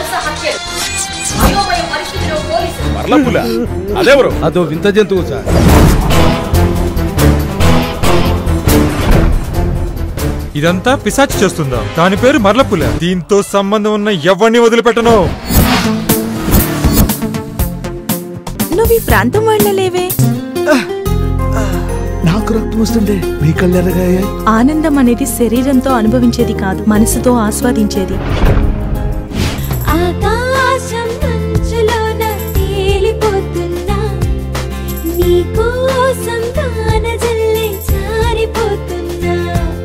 వరుస హత్యలు అయోమయ పరిస్థితిలో పోలీసులు మరలపుల అదెవరు అదో వింత జంతువు సార్ ఇదంతా పిశాచి చేస్తుందా దాని పేరు మర్లపుల దీంతో సంబంధం ఉన్న ఎవరిని వదిలిపెట్టను నువ్వు ఈ ప్రాంతం వాళ్ళలేవే నాకు రక్తం వస్తుండే మీ కళ్ళు ఎర్రగాయాయి ఆనందం అనేది శరీరంతో అనుభవించేది కాదు మనసుతో ఆస్వాదించేది ఆకాశం మంచులోన తేలిపోతున్నా నీకోసం కానజల్లే జారిపోతున్నా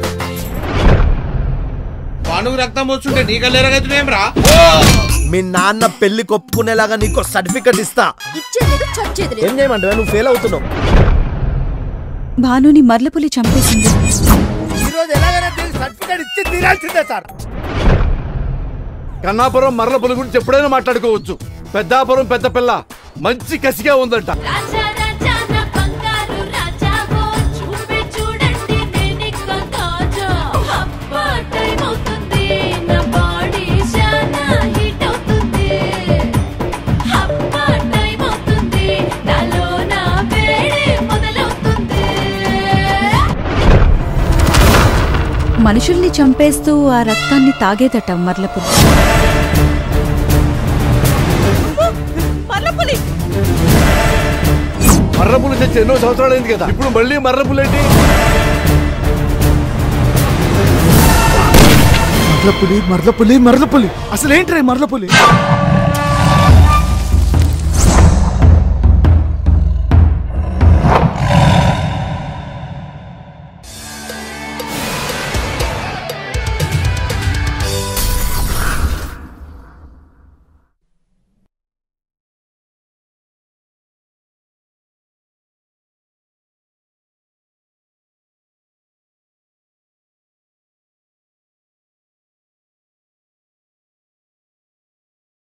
పానుగు రక్తం వస్తుంటే నీ కళ్ళెరగైతున్నాం రా మీ నాన్న పెళ్లి కొప్పుకునేలాగా నీకు సర్టిఫికెట్ ఇస్తా ఇచ్చేది చచ్చేది ఏం చేయమంటావా నువ్వు ఫెయిల్ అవుతున్నావు భానుని మర్లపులి చంపేసింది ఈ రోజు ఎలాగైనా సర్టిఫికెట్ ఇచ్చి తీరాల్సిందే సార్ కన్నాపురం మరల గురించి ఎప్పుడైనా మాట్లాడుకోవచ్చు పెద్దాపురం పెద్ద పిల్ల మంచి కసిగా ఉందంట రాజా రాజా నా బంగారు రాజావో చూపే చూడండి నేనిక్క తాజా అబ్బా టైం అవుతుంది నా బాడీ చాలా హీట్ అవుతుంది అబ్బా టైం అవుతుంది నాలో నా వేడి మొదలవుతుంది మనుషుల్ని చంపేస్తూ ఆ రక్తాన్ని తాగేదట మర్లపులి మర్రపులు తెచ్చి ఎన్నో సంవత్సరాలు అయింది కదా ఇప్పుడు మళ్ళీ మర్రపులు ఏంటి మర్లపులి మర్లపులి మర్లపులి అసలు ఏంటి మర్లపులి